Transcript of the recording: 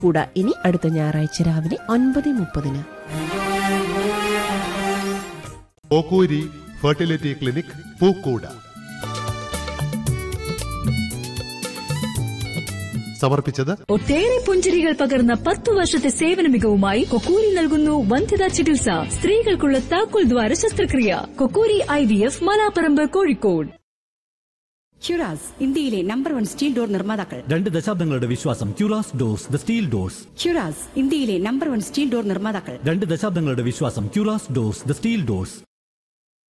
കൂടാ ഇനി അടുത്ത ഞായറാഴ്ച രാവിലെ ഒൻപത് മുപ്പതിന് ഓക്കൂരി ഫെർട്ടിലിറ്റി ക്ലിനിക് പൂക്കൂട സമർപ്പിച്ചത് ഒട്ടേറെ പുഞ്ചിരികൾ പകർന്ന പത്തു വർഷത്തെ സേവന മികവുമായി കൊക്കൂരി നൽകുന്നു വന്ധ്യതാ ചികിത്സ സ്ത്രീകൾക്കുള്ള താക്കോൽ ദ്വാര ശസ്ത്രക്രിയ കൊക്കൂരി I V F Malaparamba Kozhikode ക്യുറാസ് ഇന്ത്യയിലെ നമ്പർ വൺ സ്റ്റീൽ ഡോർ നിർമ്മാതാക്കൾ രണ്ട് ദശാബ്ദങ്ങളുടെ വിശ്വാസം ക്യൂറാസ് ഡോർസ് ദ സ്റ്റീൽ ഡോർസ് ക്യുറാസ് ഇന്ത്യയിലെ നമ്പർ വൺ സ്റ്റീൽ ഡോർ നിർമ്മാതാക്കൾ രണ്ട് ദശാബ്ദങ്ങളുടെ വിശ്വാസം ക്യൂറാസ് ഡോർസ് ദ സ്റ്റീൽ ഡോർസ്